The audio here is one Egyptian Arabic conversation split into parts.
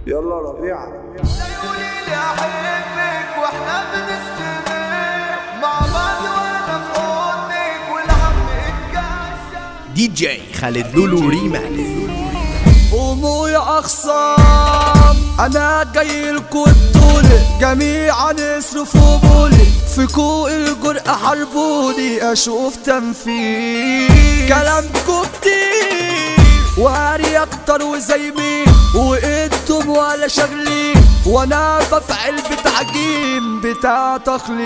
يلا ربيع قوليلي احبك واحنا بنستمر مع بعض وانا في حضنك والهم اتكشف دي جي خالد لولو ريماكس قوموا يا اخصام انا جاي لكم الطول جميعا اصرفوا بولي في كوق الجرأة حاربوني اشوف تنفيذ كلامكم كتير وهري اكتر وزي مين وانتم ولا شغلين وانا بفعل بتعجين بتاع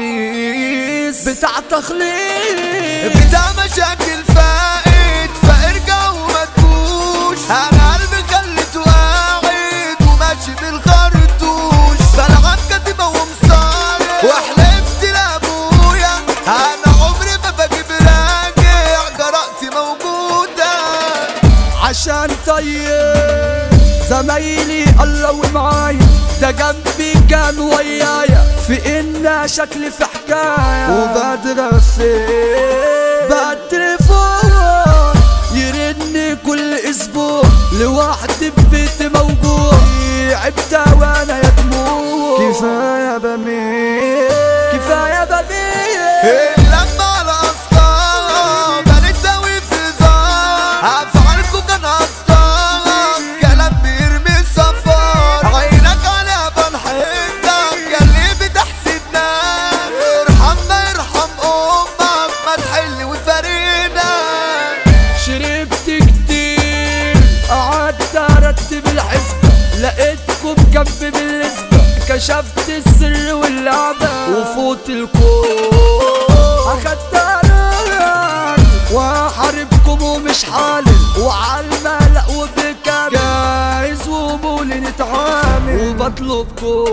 تخليص بتاع تخليص بتاع مشاكل فائت فارجع وما تبوش انا قلبي خليته قاعد وماشي بالخرطوش بلغت كاتبه ومصارع وحلفت لابويا انا عمري ما بجيب راجع جرأتي موجوده عشان طيب زمايلي الله ومعايا ده جنبي كان ويايا في ان شكلي في حكايه وبدرس بقى التليفون يرن كل اسبوع لوحدي في بيتي موجوع عبت وانا يا دموع كفايه بميل كفايه بميل لما على اصلا بنت اوي في زار افعالكم كان اصلا كلام بيرمي السفر عينك على بنحبك اللي بتحسدنا ارحمنا ارحم امك ما تحل وتفارقنا شربت كتير قعدت ارتب الحسبة لقيتكم جنبي بالنسبة كشفت السر واللعبة وفوت الكون اخدت قرار وهحاربكم ومش حالل وعالملأ وبكام جاهز وقبولي نتعامل وبطلبكم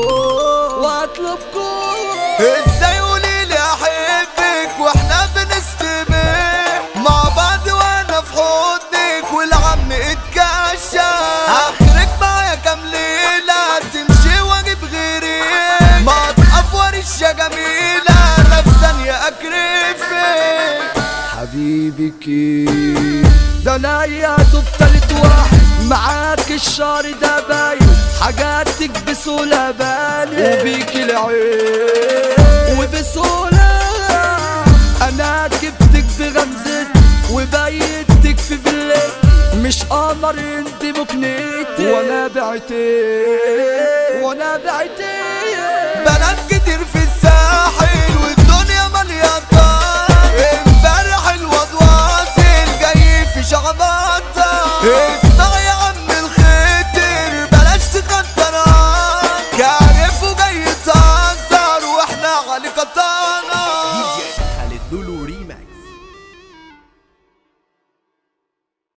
واطلبكم ازاي قوليلي احبك واحنا بنستمر مع بعض وانا في حضنك والعم اتكشف اخرك معايا كام ليله تمشي واجيب غيرك ما تقفورش يا جميله انا في ثانيه اكرفك حبيبك ده انا يا دوب تالت واحد معاك الشهر ده باين حاجاتك بسهولة بالي وبيك العين وبسهولة انا جبتك بغمزتك وبيتك في فيلتك مش قمر انت مكنتي وانا بعتك وانا بعتك بنات